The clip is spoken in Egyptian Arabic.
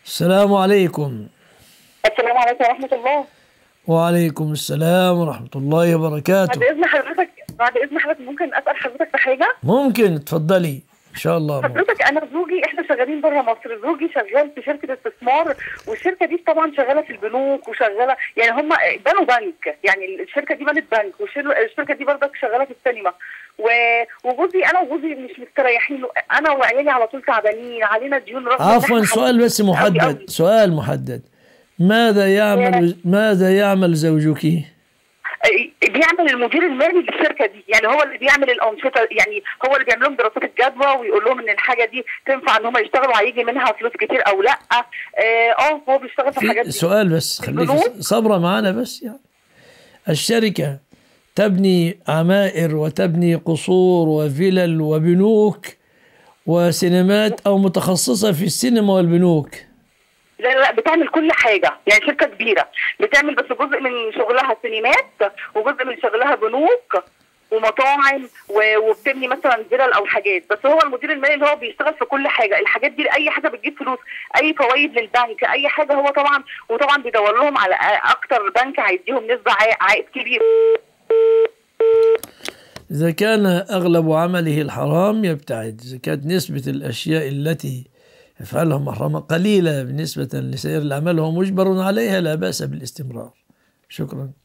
السلام عليكم السلام عليكم ورحمة الله وعليكم السلام ورحمة الله بعد وبركاته إذن حضرتك بعد إذن حضرتك ممكن أسأل حضرتك في حاجة؟ ممكن تفضلي إن شاء الله حضرتك أنا زوجي إحنا شغالين بره مصر، زوجي شغال في شركة استثمار والشركة دي طبعا شغالة في البنوك وشغالة يعني هم بنوا بنك، يعني الشركة دي بنت بنك والشركة دي برضك شغالة في السينما و- وجوزي أنا وجوزي مش مستريحين له، أنا وعيالي على طول تعبانين علينا ديون رغم إن عفوا إحنا سؤال بس أوي محدد أوي. سؤال محدد ماذا يعمل ماذا يعمل زوجك؟ بيعمل المدير المالي للشركه دي يعني هو اللي بيعمل الانشطه يعني هو اللي بيعمل لهم دراسات الجدوى ويقول لهم ان الحاجه دي تنفع ان هم يشتغلوا هيجي منها فلوس كتير او لا اه آه، هو بيشتغل في الحاجات في دي سؤال بس خليك البنوك؟ صبرة معنا بس يعني الشركة تبني عمائر وتبني قصور وفلل وبنوك وسينمات أو متخصصة في السينما والبنوك لا لا لا بتعمل كل حاجه يعني شركه كبيره بتعمل بس جزء من شغلها سينمات وجزء من شغلها بنوك ومطاعم و- وبتبني مثلا فيلل او حاجات بس هو المدير المالي اللي هو بيشتغل في كل حاجه الحاجات دي اي حاجه بتجيب فلوس اي فوائد للبنك اي حاجه هو طبعا وطبعا بيدور لهم على اكتر بنك هيديهم نسبه عائد- عائد كبير إذا كان أغلب عمله الحرام يبتعد إذا كانت نسبة الأشياء التي يفعلها محرمة قليلة بالنسبة لسائر الأعمال وهو مجبر عليها لا بأس بالاستمرار شكرا